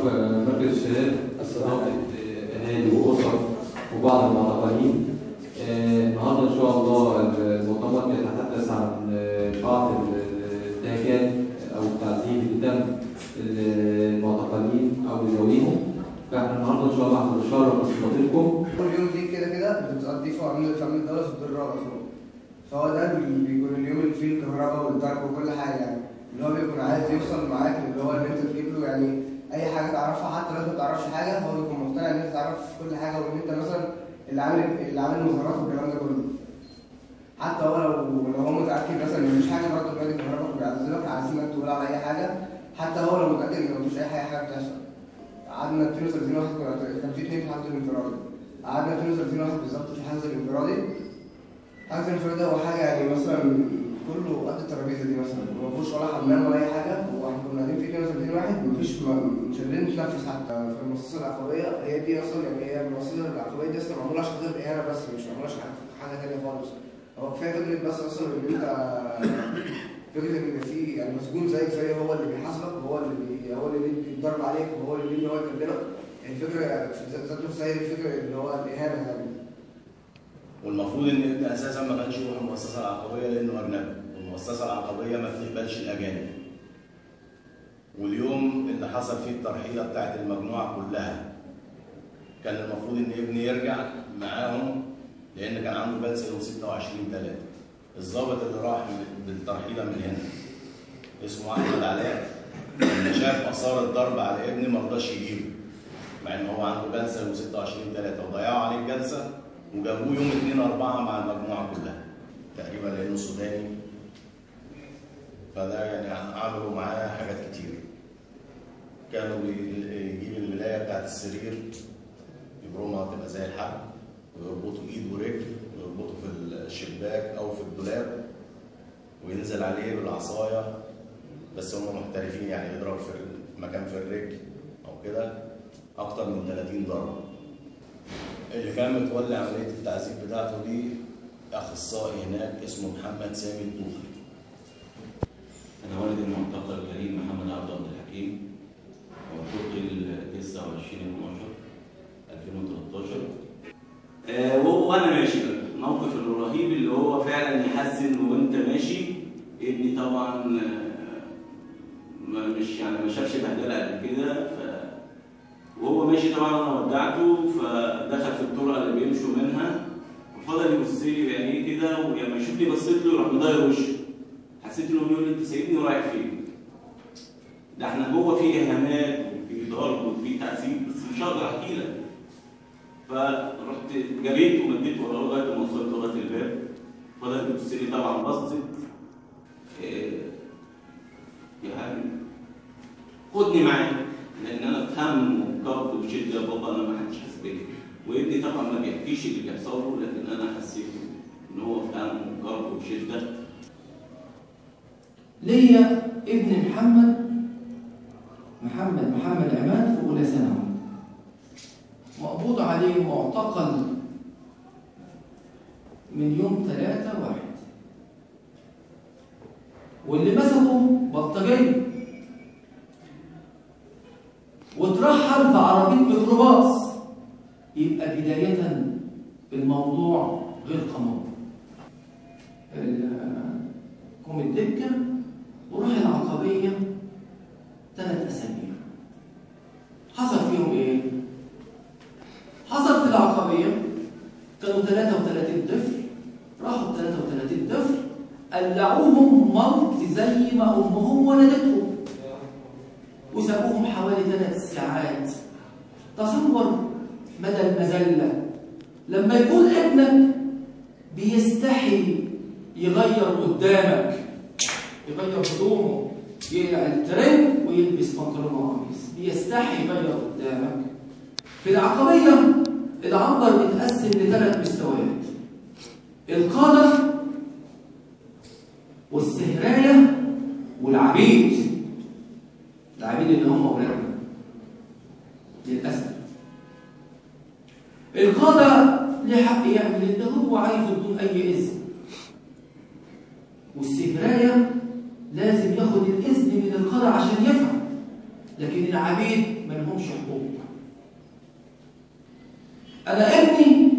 في مركز الشباب استضافة أهالي وأسر وبعض المعتقلين آه، النهارده إن شاء الله المؤتمر يتحدث عن آه، بعض الانتهاكات أو التعذيب اللي تم المعتقلين أو لذويهم فإحنا النهارده إن شاء الله هنتشرف باستضافتكم كل يوم دي كده كده بتقضي في عمل في عمل الدولة في الدور الرابع فوق فهو ده بي- بيكون اليوم اللي فيه الكهرباء والضرب وكل حاجة يعني اللي هو بيكون عايز يوصل معاك اللي هو ان انت تجيب له يعني اي حاجة تعرفها حتى لو انت ما تعرفش حاجة هو بيكون مقتنع ان انت تعرف كل حاجة وان انت مثلا اللي عامل اللي عامل المظاهرات والكلام ده كله حتى هو لو لو هو متأكد مثلا ان مفيش حاجة برضه بيقعد الكهرباء بيعزلك على اساس انك تقول على اي حاجة حتى هو لو متأكد ان مفيش اي حاجة حاجة بتحصل قعدنا 32 واحد كنا كان في اثنين في حجز الانفرادي قعدنا 32 واحد بالظبط في الحجز الانفرادي الحجز الانفرادي هو حاجه يعني مثلا كله قد الترابيزه دي مثلا ما فيهوش ولا حمام ولا اي حاجه واحنا كنا قاعدين في 32 واحد مفيش م- مش قادرين نتنفس حتى في المؤسسه العقبيه هي دي اصلا يعني هي المؤسسه العقبيه دي اصلا معموله عشان خاطر الاهانه بس مش معموله عشان حاجه ثانيه خالص هو كفايه فكره بس اصلا ان انت فكره ان في يعني مسجون زيك زي هو اللي بيحاسبك وهو اللي بي هو اللي بيدي الضرب عليك وهو اللي بيجي هو يكلمك يعني الفكره في ذات ذات نفسها هي الفكره اللي هو الاهانه يعني والمفروض ان ابن اساسا ما كانش يروح المؤسسه العقبيه لانه اجنبي والمؤسسه العقبيه ما بتقبلش الاجانب واليوم اللي حصل فيه الترحيله بتاعت المجموعه كلها كان المفروض ان ابني يرجع معاهم لان كان عنده جلسه يوم 26 3 الضابط اللي راح بالترحيله من هنا اسمه احمد علاء لما شاف اثار الضرب على ابني ما رضاش يجيبه مع ان هو عنده جلسه يوم 26 3 وضيعوا عليه الجلسه وجابوه يوم 2 4 مع المجموعه كلها تقريبا لانه سوداني فده يعني عملوا معاه حاجات كتير كانوا بي- يجيب الملايه بتاعت السرير يبرمها تبقى زي الحبل ويربطوا ايد ورجل ويربطوا في الشباك او في الدولاب وينزل عليه بالعصايه بس هم محترفين يعني يضرب في مكان في الرجل او كده اكتر من 30 ضربه اللي كان متولي عمليه التعذيب بتاعته دي اخصائي هناك اسمه محمد سامي الدوخي أنا والد المعتقل الكريم محمد عبد عبد الحكيم واعتقل 29 12 2013 آه، و- وانا ماشي بقى الموقف الرهيب اللي هو فعلا يحزن وانت ماشي ابني طبعا آه، ما مش يعني ما شافش بهدله قبل كده ف وهو ماشي طبعا انا ودعته فدخل في الطرقه اللي بيمشوا منها وفضل يبص لي بعينيه كده ولما يشوفني بصيت له يروح مضايق وشه حسيت انه بيقول لي انت سايبني ورايح فين؟ ده احنا جوه في اهانات وفي ضرب وفي تعذيب بس مش هقدر احكي لك. فرحت جريت ومديت وراه لغايه ما وصلت لغايه الباب فضل يبص لي طبعا بصت إيه، يعني خدني معاك لان انا في هم وكبر وشده يا بابا انا ما حدش حاسس بيا وابني طبعا ما بيحكيش اللي بيحصل له لكن انا حسيت ان هو في هم وكبر وشده ليا ابن محمد محمد محمد عماد في اولى ثانوي مقبوض عليه معتقل من يوم ثلاثة واحد واللي مسكه بلطجية واترحل في عربية ميكروباص يبقى بداية الموضوع غير قانوني ال- قوم الدكة وراح العقبية ثلاث أسابيع حصل فيهم إيه؟ حصل في العقبية كانوا 33 طفل راحوا 33 طفل قلعوهم ملط زي ما أمهم ولدتهم وسابوهم حوالي ثلاث ساعات تصور مدى المذلة لما يكون ابنك بيستحي يغير قدامك يغير هدومه يقلع الترند ويلبس بنطلون وقميص بيستحي يغير قدامك في العقبية العنبر بيتقسم لثلاث مستويات القادة والسهراية والعبيد العبيد اللي هم أولادنا للأسف القادة ليه حق يعمل اللي هو عايزه بدون أي إذن والسهراية لازم ياخد الإذن من القادة عشان يفهم لكن العبيد ما لهمش حقوق انا ابني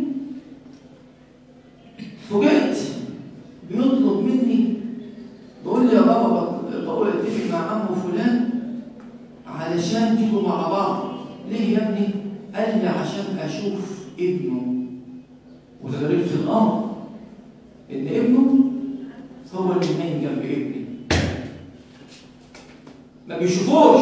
فوجئت بيطلب مني بيقول لي يا بابا بقول اتفق مع عمه فلان علشان تيجوا مع بعض ليه يا ابني قال لي عشان اشوف ابنه والغريب في الامر ان ابنه هو اللي نايم جنب ابني ما بيشوفوش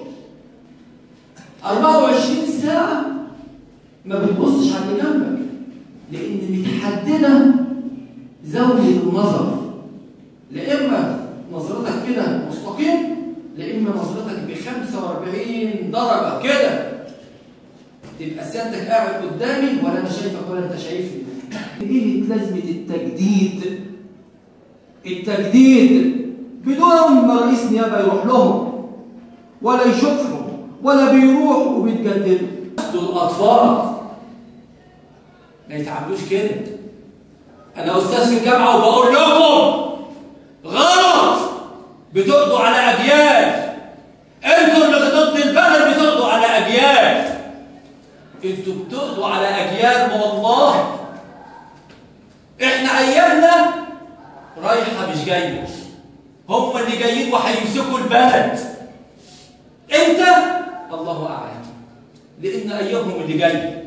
24 ساعة ما بتبصش على اللي جنبك لأن متحددة زاوية النظر لا إما نظرتك كده مستقيم لا إما نظرتك ب 45 درجة كده تبقى سيادتك قاعد قدامي ولا أنا شايفك ولا أنت شايفني إيه لازمة التجديد التجديد بدون ما رئيس نيابه يروح لهم ولا يشوفهم ولا بيروحوا وبيتجددوا دول اطفال ما يتعاملوش كده انا استاذ في الجامعه وبقول لكم غلط بتقضوا على اجيال انتوا اللي ضد البلد بتقضوا على اجيال انتوا بتقضوا على اجيال والله احنا ايامنا رايحه مش جايه هم اللي جايين وهيمسكوا البلد انت الله اعلم لان ايامهم اللي جاي